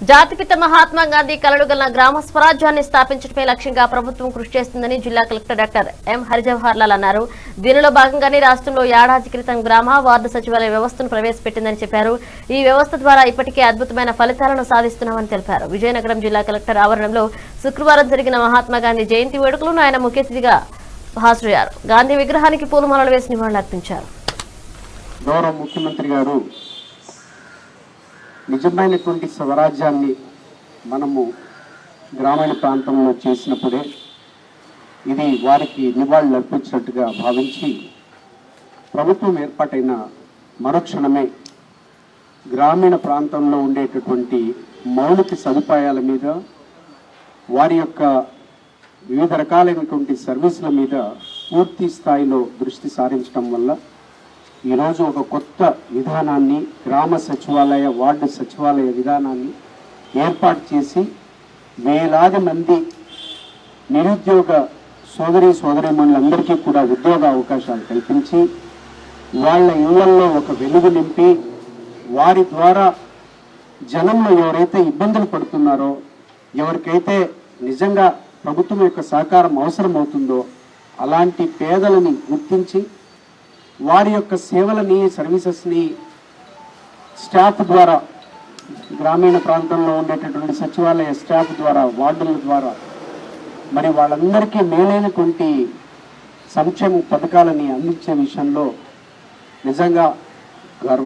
జాతిపిత మహాత్మా గాంధీ కలలుగల గ్రామ స్వరాజ్యాన్ని స్థాపించడమే లక్ష్యంగా ప్రభుత్వం కృషి చేస్తుందని జిల్లా collector doctor M Harijawahar Lal అన్నారు దీనిలో భాగంగానే రాష్ట్రంలో ఏడాది క్రితం గ్రామ వార్డు సచివాలయ వ్యవస్థను ప్రవేశపెట్టిందని చెప్పారు ఈ వ్యవస్థ ద్వారా ఇప్పటికే అద్భుతమైన ఫలితాలను సాధిస్తున్నామని తెలిపారు విజయనగరం జిల్లా కలెక్టర్ ఆవరణంలో శుక్రవారం జరిగిన మహాత్మా గాంధీ జయంతి వేడుకలను ఆయన ముఖ్య అతిథిగా హాజరయ్యారు గాంధీ విగ్రహానికి పూలమాలలు వేసి నివాళులర్పించారు గౌరవ ముఖ్యమంత్రి గారు నిజమైనటువంటి స్వరాజ్యాన్ని మనము గ్రామీణ ప్రాంతంలో చేసినప్పుడే ఇది వారికి నివాళులు అర్పించినట్టుగా భావించి ప్రభుత్వం ఏర్పాటైన మరుక్షణమే గ్రామీణ ప్రాంతంలో ఉండేటటువంటి మౌలిక సదుపాయాల మీద వారి యొక్క వివిధ రకాలైనటువంటి సర్వీసుల మీద పూర్తి స్థాయిలో దృష్టి సారించడం వల్ల ఈరోజు ఒక కొత్త విధానాన్ని గ్రామ సచివాలయ వార్డు సచివాలయ విధానాన్ని ఏర్పాటు చేసి వేలాది మంది నిరుద్యోగ సోదరి సోదరిమణులందరికీ కూడా ఉద్యోగ అవకాశాలు కల్పించి వాళ్ళ ఇళ్లలో ఒక వెలుగు నింపి వారి ద్వారా జనంలో ఎవరైతే ఇబ్బందులు పడుతున్నారో ఎవరికైతే నిజంగా ప్రభుత్వం యొక్క సహకారం అవసరం అవుతుందో అలాంటి పేదలని గుర్తించి వారి యొక్క సేవలని సర్వీసెస్ని స్టాఫ్ ద్వారా గ్రామీణ ప్రాంతంలో ఉండేటటువంటి సచివాలయ స్టాఫ్ ద్వారా వార్డుల ద్వారా మరి వాళ్ళందరికీ మేలైనటువంటి సంక్షేమ పథకాలని అందించే విషయంలో నిజంగా గర్వ